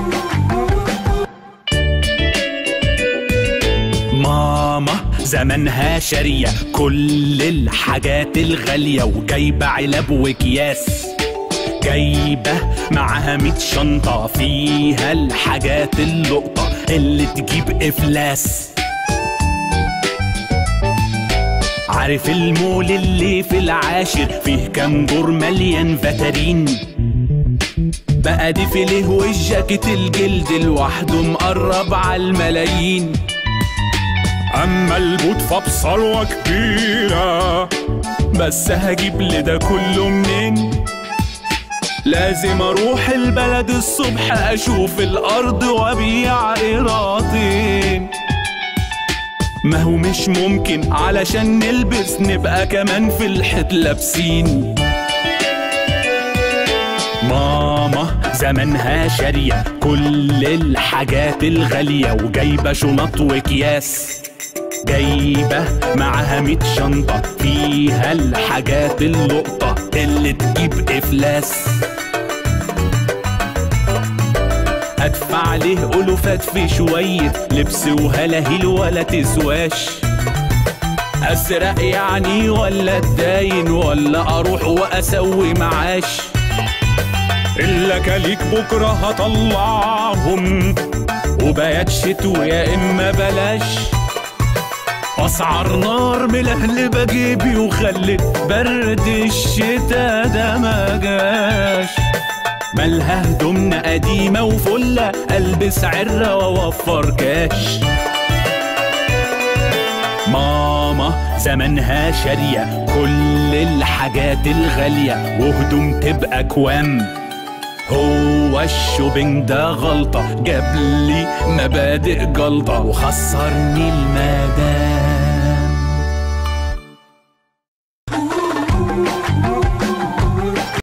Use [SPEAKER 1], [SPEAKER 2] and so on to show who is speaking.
[SPEAKER 1] ماما زمانها شارية كل الحاجات الغالية وجايبة علب وأكياس جايبة معاها ميت شنطة فيها الحاجات اللقطة اللي تجيب إفلاس عارف المول اللي في العاشر فيه كام دور مليان فترين بقى دي فيليه والجاكيت الجلد لوحده مقرب على الملايين اما البوت فبصلوة كبيرة بس هجيب لده كله منين لازم اروح البلد الصبح اشوف الارض وابيع قيراطين ما هو مش ممكن علشان نلبس نبقى كمان في الحيط لابسين ماما زمانها شارية كل الحاجات الغالية وجايبة شنط وأكياس جايبة معاها ميت شنطة فيها الحاجات اللقطة اللي تجيب إفلاس أدفع له ألوفات في شوية لبس وهلاهيل ولا تسواش أسرق يعني ولا اتداين ولا أروح وأسوي معاش إلا كليك بكرة هطلعهم وبيات شتو يا إما بلاش أسعار نار ملهلبة جيبي وخلت برد الشتا ده ما جاش مالها هدومنا قديمة وفلة ألبس عرة وأوفر كاش ماما زمانها شارية كل الحاجات الغالية وهدوم تبقى كوام هو الشوبينج ده غلطة جاب لي مبادئ جلطة وخسرني المدام